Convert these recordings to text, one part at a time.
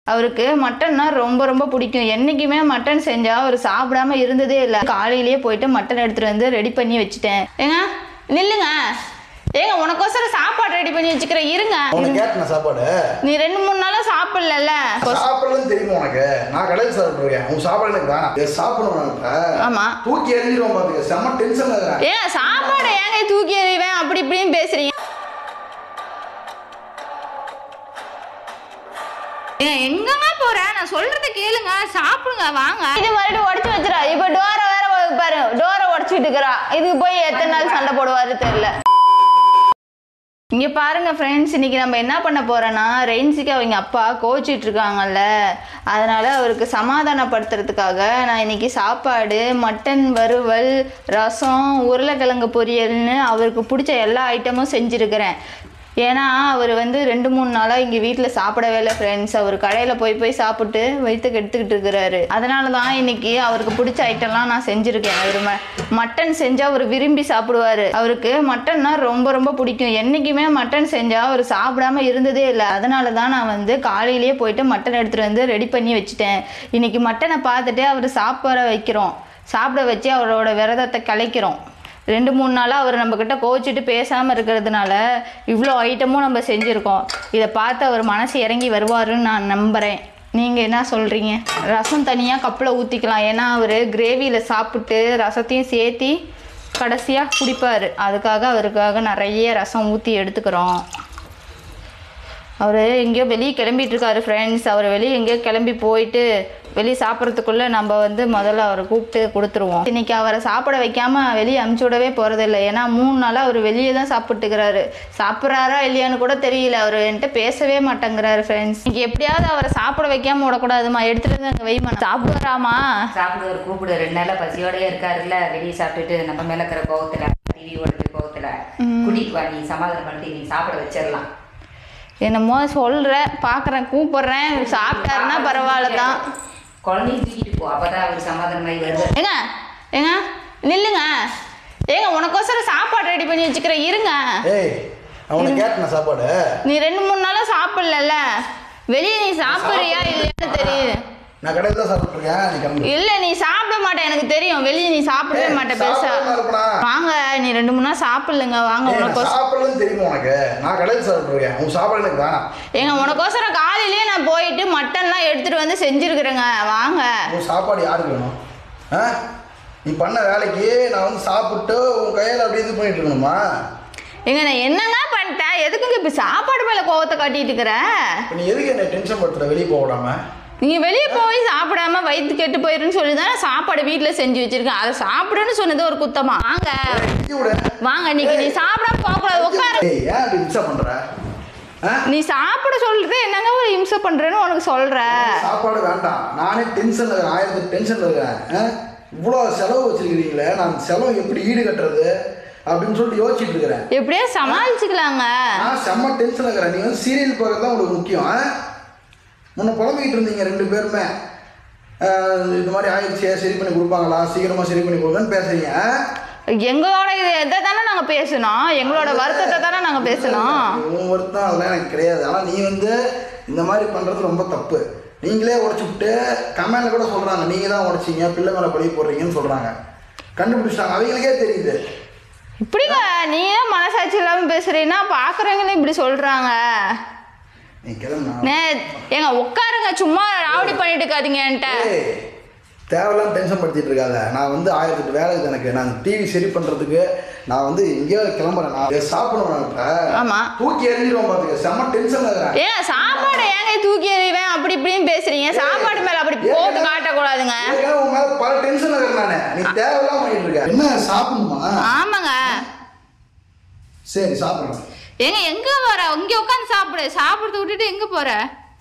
அவருக்கு மட்டன்னா ரொம்ப ரொம்ப பிடிக்கும் என்னைக்குமே மட்டன் செஞ்சா அவர் சாப்பிடாம இருந்ததே இல்லை காலையிலேயே போயிட்டு மட்டன் எடுத்துட்டு வந்து ரெடி பண்ணி வச்சுட்டேன் ஏங்க நில்லுங்க ஏங்க உனக்கோசரம் சாப்பாடு ரெடி பண்ணி வச்சுக்கிறேன் இருங்க உனக்கு கேட்டேன் சாப்பாடு நீ ரெண்டு மூணு நாளா சாப்பிடல சாப்பிடலன்னு தெரியுமா உனக்கு நான் கடையில் சாப்பிட்டுருக்கேன் உன் சாப்பாடு எனக்கு வேணாம் இதை சாப்பிடணும் உனக்கு ஆமா தூக்கி எறிஞ்சிருவோம் பாத்துக்க செம்ம டென்ஷன் இருக்கிறேன் ஏன் சாப்பாடு ஏங்க தூக்கி எறிவேன் அப்படி இப்படின்னு பேசுறீங்க ஏன் எங்கங்க போற நான் சொல்றத கேளுங்க சாப்பிடுங்க வாங்க இது மறுபடியும் உடச்சு வச்சிரா இப்ப டோரை வேற வ- பாரு டோரை உடச்சிட்டு இருக்கிறா இதுக்கு போய் எத்தனை நாள் சண்டை போடுவாரு தெரியல இங்க பாருங்க ஃப்ரெண்ட்ஸ் இன்னைக்கு நம்ம என்ன பண்ண போறோம்னா ரெயின்சிக்கு அவங்க அப்பா கோச்சிட்டு இருக்காங்கல்ல அதனால அவருக்கு சமாதானப்படுத்துறதுக்காக நான் இன்னைக்கு சாப்பாடு மட்டன் வறுவல் ரசம் உருளைக்கிழங்கு பொரியல்னு அவருக்கு பிடிச்ச எல்லா ஐட்டமும் செஞ்சுருக்கிறேன் ஏன்னா அவர் வந்து ரெண்டு மூணு நாளாக இங்கே வீட்டில் சாப்பிடவே இல்லை ஃப்ரெண்ட்ஸ் அவர் கடையில் போய் போய் சாப்பிட்டு வயிற்றுக்கு எடுத்துக்கிட்டு இருக்கிறாரு அதனால தான் இன்னைக்கு அவருக்கு பிடிச்ச ஐட்டம்லாம் நான் செஞ்சுருக்கேன் அவர் ம மட்டன் செஞ்சால் அவர் விரும்பி சாப்பிடுவார் அவருக்கு மட்டன்னா ரொம்ப ரொம்ப பிடிக்கும் என்றைக்குமே மட்டன் செஞ்சால் அவர் சாப்பிடாம இருந்ததே இல்லை அதனால தான் நான் வந்து காலையிலேயே போயிட்டு மட்டன் எடுத்துகிட்டு வந்து ரெடி பண்ணி வச்சுட்டேன் இன்னைக்கு மட்டனை பார்த்துட்டு அவர் சாப்பிட வைக்கிறோம் சாப்பிட வச்சு அவரோட விரதத்தை கலைக்கிறோம் ரெண்டு மூணு நாளாக அவர் நம்மக்கிட்ட கோச்சிட்டு பேசாமல் இருக்கிறதுனால இவ்வளோ ஐட்டமும் நம்ம செஞ்சுருக்கோம் இதை பார்த்து அவர் மனசு இறங்கி வருவாருன்னு நான் நம்புகிறேன் நீங்கள் என்ன சொல்கிறீங்க ரசம் தனியாக கப்பில் ஊற்றிக்கலாம் ஏன்னா அவர் கிரேவியில் சாப்பிட்டு ரசத்தையும் சேர்த்தி கடைசியாக குடிப்பார் அதுக்காக அவருக்காக நிறைய ரசம் ஊற்றி எடுத்துக்கிறோம் அவர் எங்கேயோ வெளியே கிளம்பிட்டு இருக்காரு ஃப்ரெண்ட்ஸ் அவர் வெளியே எங்கேயோ கிளம்பி போயிட்டு வெளியே சாப்பிட்றதுக்குள்ளே நம்ம வந்து முதல்ல அவரை கூப்பிட்டு கொடுத்துருவோம் இன்னைக்கு அவரை சாப்பிட வைக்காம வெளியே அமுச்சு விடவே போகிறதில்ல ஏன்னா மூணு நாளாக அவர் வெளியே தான் சாப்பிட்டுக்கிறாரு சாப்பிட்றாரா இல்லையான்னு கூட தெரியல அவர் என்கிட்ட பேசவே மாட்டேங்கிறாரு ஃப்ரெண்ட்ஸ் இன்னைக்கு எப்படியாவது அவரை சாப்பிட வைக்காம விடக்கூடாதுமா எடுத்துட்டு வந்து அங்கே வைமா சாப்பிடுறாமா சாப்பிடுவார் கூப்பிடு ரெண்டு நாளா பசியோடயே இருக்காருல்ல வெளியே சாப்பிட்டுட்டு நம்ம மேல இருக்கிற கோவத்துல டிவி ஓடுறது கோவத்துல குடிக்கு வா நீ சமாதானம் பண்ணிட்டு நீ சாப்பிட வச்சிடலாம் என்னமோ சொல்கிற பார்க்குறேன் கூப்பிட்றேன் சாப்பிட்டாருன்னா பரவாயில்ல தான் குழந்தையும் தூக்கிட்டு போ அப்பதான் அவர் சமாதானமாகி வருவார் ஏங்க ஏங்க நில்லுங்க ஏங்க உனக்கோசரம் சாப்பாடு ரெடி பண்ணி வச்சுக்கிறேன் இருங்க ஏய் அவனுக்கு கேட்டேன் சாப்பாடு நீ ரெண்டு மூணு நாளா சாப்பிடல வெளியே நீ சாப்பிடுறியா இல்லையான்னு தெரியுது நான் கடையில் தான் சாப்பிட்டுருக்கேன் நீ கிளம்பு இல்ல நீ சாப்பிட மாட்டே எனக்கு தெரியும் வெளியே நீ சாப்பிடவே ஏய், மாட்டே பெருசா சாப்பிடாம இருப்பனா? வாங்க நீ ரெண்டு மூணு நாள் சாப்பிடலங்க வாங்க ஏய், நான் உனக்கோசரம் சாப்பிடலன்னு தெரியுமா உனக்கு நான் கடையில் சாப்பிட்டுருக்கேன் உன் சாப்பாடு எனக்கு வேணாம் ஏங்க உனக்கோசரம் காலையிலேயே நான் போயிட்டு மட்டன்லாம் எடுத்துட்டு வந்து செஞ்சிருக்கிறேங்க வாங்க உன் சாப்பாடு யாருக்கு வேணும் ஆ நீ பண்ண வேலைக்கு நான் வந்து சாப்பிட்டு உன் கையில் அப்படி இது பண்ணிட்டு இருக்கணுமா ஏங்க நான் என்னங்க பண்ணிட்டேன் எதுக்குங்க இப்ப சாப்பாடு மேல கோவத்தை காட்டிட்டு இருக்கிற இப்போ நீ எதுக்கு என்ன டென்ஷன் படுத்துற வெளியே போக விடாம நீங்க வெளியே போய் சாப்பிடாம வயிற்று கெட்டு போயிருன்னு சொல்லி தான் சாப்பாடு வீட்டில் செஞ்சு வச்சிருக்கேன் அதை சாப்பிடுன்னு சொன்னது ஒரு குத்தமா வாங்க இங்கே விட வாங்க இன்னைக்கு நீ சாப்பிடாம போகக்கூடாது உட்காரு ஏய் ஏன் அப்படி மிச்சம் பண்ற ஆ நீ சாப்பிட சொல்றது என்னங்க ஒரு இம்சை பண்றேன்னு உனக்கு சொல்ற சாப்பாடு வேண்டாம் நானே டென்ஷன்ல இருக்கிறேன் ஆயிரத்தி டென்ஷன்ல இருக்கிறேன் ஆ? இவ்வளோ செலவு வச்சிருக்கிறீங்களே நான் செலவு எப்படி ஈடு கட்டுறது அப்படின்னு சொல்லிட்டு யோசிச்சுட்டு இருக்கிறேன் எப்படியோ சமாளிச்சுக்கலாங்க நான் செம்ம டென்ஷன் இருக்கிறேன் நீ வந்து சீரியல் பார்க்கறது தான் உங்களுக்கு முக்கியம் ஆ? முன்ன புலம்பிக்கிட்டு இருந்தீங்க ரெண்டு பேருமே ஆ, இது மாதிரி ஆயிடுச்சே சரி பண்ணி கொடுப்பாங்களா சீக்கிரமா சரி பண்ணி கொடுங்கன்னு பேசுறீங்க ஆ? எங்களோட இது எதை தானே நாங்க பேசணும் எங்களோட வருத்தத்தை தானே நாங்க பேசணும் உன் வருத்தம் அதெல்லாம் எனக்கு கிடையாது ஆனால் நீ வந்து இந்த மாதிரி பண்ணுறது ரொம்ப தப்பு நீங்களே உடச்சி விட்டு கமெண்ட்ல கூட சொல்கிறாங்க நீங்கள் தான் உடைச்சிங்க பிள்ளை மேலே பழி போடுறீங்கன்னு சொல்கிறாங்க கண்டுபிடிச்சிட்டாங்க அவங்களுக்கே தெரியுது இப்படிங்க நீ ஏன் மனசாட்சி இல்லாம பேசுறீங்கன்னா பாக்குறவங்களும் இப்படி சொல்றாங்க நீ கிளம்பு நே ஏங்க உட்காருங்க சும்மா ராவடி பண்ணிட்டு இருக்காதீங்க என்கிட்ட ஏய் தேவையில்லாம டென்ஷன் படுத்திட்டு இருக்காத நான் வந்து ஆயிரத்தெட்டு வேலை இருக்குது எனக்கு நான் டிவி சரி பண்ணுறதுக்கு நான் வந்து எங்கேயோ கிளம்புறேன் நான் இதை சாப்பிடணும் நான் இப்ப. ஆமா. தூக்கி எறிஞ்சிருவோம் பார்த்துக்க செம்ம டென்ஷன் இருக்கிறேன் ஏன் சாப்பாடு ஏங்க தூக்கி எறிவேன் அப்படி இப்படின்னு பேசுறீங்க சாப்பாடு மேல அப்படி போட்டு காட்டக்கூடாதுங்க ஏற்கனவே உன் மேல பல டென்ஷன் இருக்கிறேன் நான் நீ தேவையில்லாம பண்ணிட்டு இருக்க என்ன சாப்பிடணுமா ஆமாங்க சரி சாப்பிட்றேன் ஏங்க எங்க வர இங்க உட்காந்து சாப்பிடு சாப்பிடுறத விட்டுட்டு எங்க போற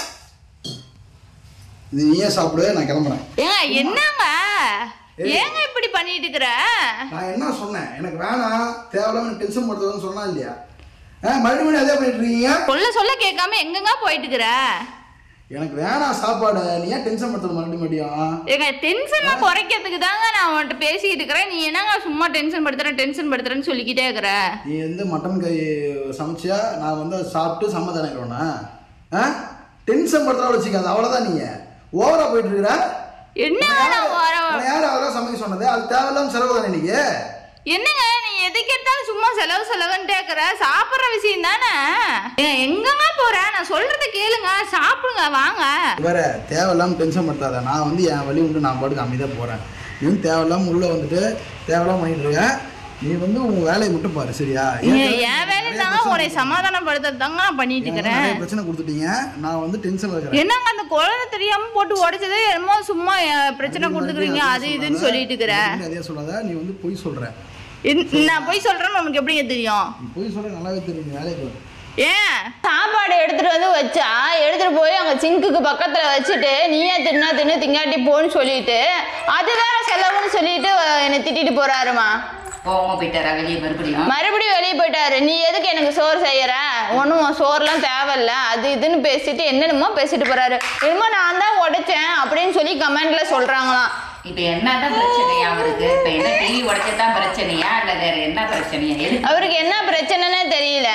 இது நீயே சாப்பிடு நான் கிளம்புறேன் ஏங்க என்னங்க ஏங்க இப்படி பண்ணிட்டு இருக்கிற நான் என்ன சொன்னேன் எனக்கு வேணாம் தேவையில்லாம டென்ஷன் படுத்துறதுன்னு சொன்னா இல்லையா ஆ மறுபடியும் அதே பண்ணிட்டு இருக்கீங்க சொல்ல சொல்ல கேட்காம எங்கங்க போயிட்டு இருக்கிற எனக்கு வேணாம் சாப்பாடு நீ ஏன் டென்ஷன் படுத்துறது மறுபடியும் மறுபடியும் ஏங்க டென்ஷன்லாம் குறைக்கிறதுக்கு தாங்க நான் உன்கிட்ட பேசிக்கிட்டு இருக்கிறேன் நீ என்னங்க சும்மா டென்ஷன் படுத்துறேன் டென்ஷன் படுத்துறேன்னு சொல்லிக்கிட்டே இருக்கிற நீ வந்து மட்டன் கறி சமைச்சியா நான் வந்து அதை சாப்பிட்டு சம்மதானிக்கிறோண்ணா ஆ டென்ஷன் படுத்துறா வச்சுக்காது அவ்வளோதான் நீங்க ஓவரா போயிட்டு இருக்கிற என்ன உன்னை நான் வர யாரு- உன்னை யார் அதெல்லாம் சமைக்க சொன்னது அது தேவையில்லாம செலவு தானே நீங்க என்னங்க நீ எதுக்கு எடுத்தாலும் சும்மா செலவு செலவுன்னு கேக்குற சாப்பிடுற விஷயம் தானே ஏன், எங்கங்க போற நான் சொல்றத கேளுங்க சாப்பிடுங்க வாங்க வேற தேவையில்லாம டென்ஷன் படுத்தாத நான் வந்து என் வழி உண்டு நான் பாட்டுக்கு அமைதியாக போகிறேன் நீ வந்து தேவையில்லாம உள்ளே வந்துட்டு தேவையில்லாம பண்ணிட்டு இருக்க நீ வந்து உன் வேலையை மட்டும் பாரு சரியா ஏன், ஏற்கனவே என் வேலை நிறைய தாங்க பிரச்சனை உன்னை சமாதானப்படுத்துறது தாங்க நான் பண்ணிட்டு எனக்கு இருக்கிறேன் நிறைய பிரச்சனை கொடுத்துட்டீங்க நான் வந்து டென்ஷன் இருக்கிறேன் என்னங்க அந்த குழந்தை தெரியாம போட்டு உடைச்சது என்னமோ சும்மா அஹ், பிரச்சனை கொடுத்துக்கிறீங்க அது இதுன்னு சொல்லிட்டு இருக்கிற அதே சொல்லாத நீ வந்து பொய் சொல்ற இந்த- நான் போய் சொல்றேன்னு உனக்கு எப்படிங்க தெரியும் நீ பொய் சொல்ற நல்லாவே தெரியும் நீ வேலைக்கு வர ஏன் சாப்பாடு எடுத்துட்டு வந்து வச்சா எடுத்துட்டு போய் அங்க சிங்குக்கு பக்கத்துல வச்சுட்டு நீயே தின்னா தின்னு திங்காட்டி போன்னு சொல்லிட்டு அது வேற செலவுன்னு சொல்லிட்டு அஹ், என்னை திட்டிட்டு போறாருமா போகாம போயிட்டாரா வெளியே மறுபடியும் மறுபடியும் வெளியே போயிட்டாரு நீ எதுக்கு எனக்கு சோறு செய்யற ஒன்றும் சோறுலாம் தேவையில்ல அது இதுன்னு பேசிட்டு என்னென்னமோ பேசிட்டு போறாரு என்னமோ நான் தான் உடைச்சேன் அப்படின்னு சொல்லி கமெண்ட்ல சொல்றாங்களாம் இப்ப என்னதான் பிரச்சனையா அவருக்கு இப்ப என்ன டிவி உடைச்சதான் பிரச்சனையா இல்ல வேற என்ன பிரச்சனையா எதுக்கு அவருக்கு என்ன பிரச்சனைன்னே தெரியல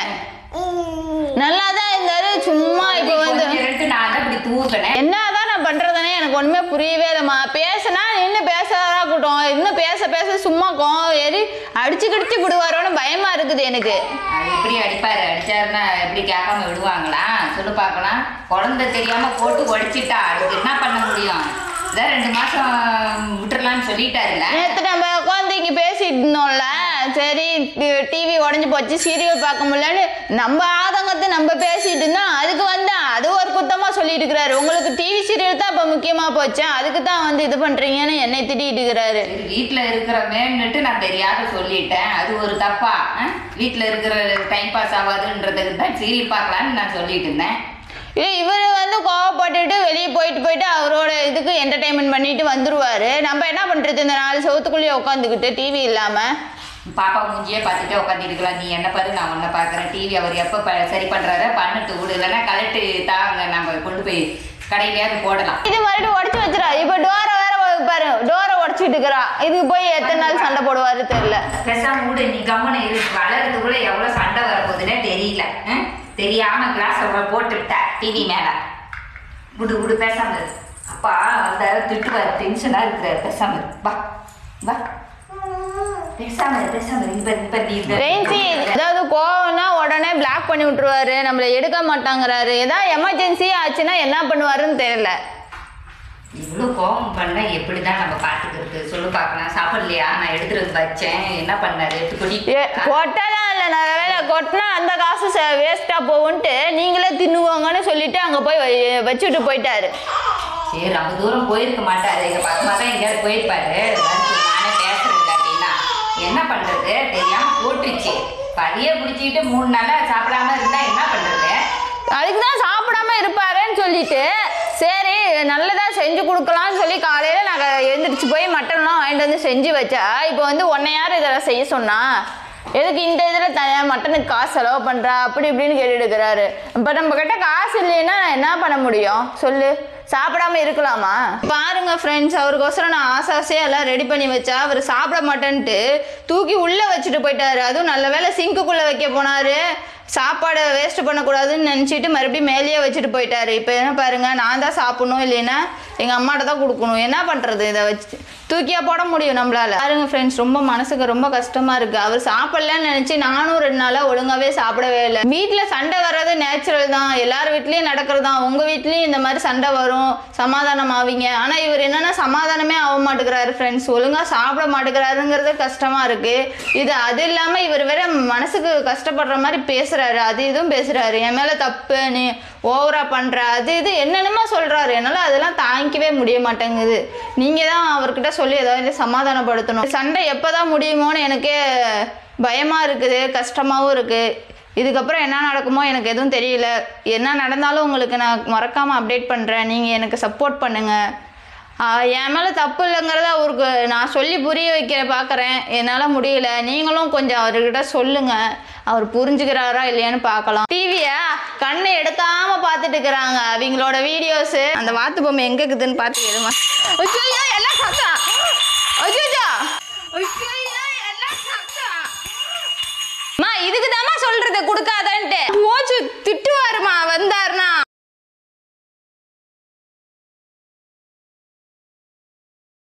நல்லா தான் இருந்தாரு சும்மா இப்போ வந்து கொஞ்ச நேரத்துக்கு நான் தான் இப்படி தூக்கினேன் என்னதான் நான் பண்றதுனே எனக்கு ஒண்ணுமே புரியவே இல்லைம்மா பேசினா இன்னும் பேசாதா கூட்டம் இன்னும் பேச பேச சும்மா கோவம் ஏறி அடிச்சு கிடிச்சு விடுவாரோன்னு பயமா இருக்குது எனக்கு அது எப்படி அடிப்பாரு அடிச்சாருன்னா எப்படி கேட்காம விடுவாங்களா சொல்லு பார்க்கலாம் குழந்தை தெரியாம போட்டு உடைச்சிட்டா அதுக்கு என்ன பண்ண முடியும் இதான் ரெண்டு மாசம் விட்டுறலாம்னு சொல்லிட்டாருல்ல நேற்று நம்ம உட்காந்து இங்கே பேசிட்டு இருந்தோம்ல சரி டிவி உடஞ்சி போச்சு சீரியல் பார்க்க முடியலன்னு நம்ம ஆதங்கத்தை நம்ம பேசிட்டு இருந்தோம் அதுக்கு வந்து அது ஒரு குத்தமாக சொல்லிட்டு இருக்கிறாரு உங்களுக்கு டிவி சீரியல் தான் இப்போ முக்கியமாக போச்சு அதுக்கு தான் வந்து இது பண்ணுறீங்கன்னு என்னை திட்டிட்டு இருக்கிறாரு சரி வீட்டில் இருக்கிறமேன்னுட்டு நான் தெரியாத சொல்லிட்டேன் அது ஒரு தப்பா ஆ? வீட்டில் இருக்கிற டைம் பாஸ் ஆகாதுன்றதுக்கு தான் சீரியல் பார்க்கலான்னு நான் சொல்லிட்டு இருந்தேன் ஏ இவர் வந்து கோவப்பட்டுட்டு வெளியே போயிட்டு போயிட்டு அவரோட இதுக்கு என்டர்டைன்மெண்ட் பண்ணிட்டு வந்துருவாரு நம்ம என்ன பண்ணுறது இந்த நாலு செவத்துக்குள்ளேயே உட்காந்துக்கிட்டு டிவி இல்லாமல் பாப்பா மூஞ்சியே பார்த்துட்டே உட்காந்துருக்கலாம் நீ என்ன பாரு நான் உன்னை பார்க்குறேன் டிவி அவர் எப்போ ப சரி பண்ணுறாரோ பண்ணிட்டு விடு இல்லைன்னா கலெக்டு தாங்க நம்ம கொண்டு போய் கடையிலையாவது போடலாம் இது மறுபடியும் உடச்சி வச்சிரா இப்போ டோரை வேற பாரு டோரை உடச்சிட்டு இருக்கிறா இதுக்கு போய் எத்தனை நாள் சண்டை போடுவாரு தெரியல பேசாம விடு நீ கம்மனை இரு வளர்றதுக்குள்ள எவ்வளோ சண்டை வரப்போகுதுன்னே தெரியல ஆ? தெரியாம கிளாஸ் போட்டுவிட்ட டிவி மேல விடு விடு பேசாம இரு. அப்பா வந்தாரு திட்டுவார் டென்ஷனா இருக்கிறாரு பேசாம இரு. வா வா பேசாம இரு, பேசாம இரு. இப்ப இப்ப நீ இந்த- ரெயின்சி ஏதாவது கோவம்னா உடனே பிளாக் பண்ணி விட்டுருவாரு நம்மள எடுக்க மாட்டாங்கறாரு ஏதாவது எமர்ஜென்சி ஆச்சுன்னா என்ன பண்ணுவாருன்னு தெரியல இவ்வளோ கோபம் பண்ண எப்படிதான் நம்ம பார்த்துக்கிறது சொல்லு பார்க்கலாம் சாப்பிடலையா நான் எடுத்துட்டு வந்து வச்சேன் என்ன பண்ணாரு எடுத்து கொடி ஏ, கொட்டலாம் இல்லை நல்ல வேலை கொட்டினா அந்த காசு வேஸ்ட்டாக போகும்ன்ட்டு நீங்களே தின்னுவாங்கன்னு சொல்லிட்டு அங்கே போய் வை- வச்சுட்டு போயிட்டாரு சரி ரொம்ப தூரம் போயிருக்க மாட்டாரு இங்க பக்கமாக தான் எங்கேயாவது போயிருப்பாரு வந்து நானே பேசுறேன் அப்படின்னா என்ன பண்றது தெரியாம போட்டுருச்சு பழிய பிடிச்சிக்கிட்டு மூணு நாளா சாப்பிடாம இருந்தா என்ன பண்றது அதுக்கு தான் சாப்பிடாம இருப்பாருன்னு சொல்லிட்டு சரி நல்லதா செஞ்சு கொடுக்கலாம்னு சொல்லி காலையில் நாங்கள் எழுந்திரிச்சு போய் மட்டன்லாம் வாங்கிட்டு வந்து செஞ்சு வச்சா இப்போ வந்து உன்னை யார் இதெல்லாம் செய்ய சொன்னா எதுக்கு இந்த இதில் தனியாக மட்டனுக்கு காசு செலவு பண்ணுறா அப்படி இப்படின்னு கேட்டுட்டு இருக்கிறாரு இப்போ நம்ம கிட்ட காசு இல்லைன்னா நான் என்ன பண்ண முடியும் சொல்லு சாப்பிடாம இருக்கலாமா பாருங்க ஃப்ரெண்ட்ஸ் அவருக்கோசரம் நான் ஆசை ஆசையாக எல்லாம் ரெடி பண்ணி வச்சா அவர் சாப்பிட மாட்டேன்ட்டு தூக்கி உள்ளே வச்சுட்டு போயிட்டாரு அதுவும் நல்ல வேளை சிங்க்குள்ளே வைக்க போனாரு சாப்பாடை வேஸ்ட் பண்ணக்கூடாதுன்னு நினச்சிட்டு மறுபடியும் மேலேயே வச்சுட்டு போயிட்டாரு இப்போ என்ன பாருங்க நான் தான் சாப்பிடணும் இல்லைன்னா எங்கள் அம்மாட்ட தான் கொடுக்கணும் என்ன பண்ணுறது இதை வச்சு தூக்கியா போட முடியும் நம்மளால பாருங்க ஃப்ரெண்ட்ஸ் ரொம்ப மனசுக்கு ரொம்ப கஷ்டமா இருக்கு அவர் சாப்பிடலன்னு நினைச்சு நானும் ரெண்டு நாளா ஒழுங்காவே சாப்பிடவே இல்லை வீட்டில் சண்டை வர்றது நேச்சுரல் தான் எல்லார் வீட்லயும் நடக்கிறது தான் உங்க வீட்லயும் இந்த மாதிரி சண்டை வரும் சமாதானம் ஆவீங்க ஆனா இவர் என்னன்னா சமாதானமே ஆக மாட்டேங்கிறாரு ஃப்ரெண்ட்ஸ் ஒழுங்கா சாப்பிட மாட்டேங்கிறாருங்கிறது கஷ்டமா இருக்கு இது அது இல்லாம இவர் வேற மனசுக்கு கஷ்டப்படுற மாதிரி பேசுறாரு அது இதுவும் பேசுறாரு என் மேல தப்பு நீ ஓவரா பண்ற அது இது என்னென்னமோ சொல்றாரு என்னால அதெல்லாம் தாங்கிக்கவே முடிய மாட்டேங்குது நீங்க தான் அவர்கிட்ட சொல்லி ஏதாவது சமாதானப்படுத்தணும் சண்டை எப்பதான் முடியுமோன்னு எனக்கே பயமா இருக்குது கஷ்டமாவும் இருக்கு இதுக்கப்புறம் என்ன நடக்குமோ எனக்கு எதுவும் தெரியல என்ன நடந்தாலும் உங்களுக்கு நான் மறக்காம அப்டேட் பண்றேன் நீங்க எனக்கு சப்போர்ட் பண்ணுங்க ஆஹ் என் மேலே தப்பு இல்லைங்கிறத அவருக்கு நான் சொல்லி புரிய வைக்கிற பார்க்குறேன் என்னால் முடியல நீங்களும் கொஞ்சம் அவர்கிட்ட சொல்லுங்க அவர் புரிஞ்சுக்கிறாரா இல்லையான்னு பார்க்கலாம் டிவியை கண்ணை எடுக்காம பார்த்துட்டு இருக்கிறாங்க அவங்களோட வீடியோஸு அந்த வாத்து பொம்மை எங்கே இருக்குதுன்னு பார்த்து எழுமா ஐயோ எல்லாம் சாப்பிட்டா ஐயோ ஐயோ எல்லாம் சாப்பிட்டா அம்மா இதுக்கு தாம்மா சொல்றது கொடுக்காதன்ட்டு போச்சு திட்டுவாருமா வந்தாருன்னா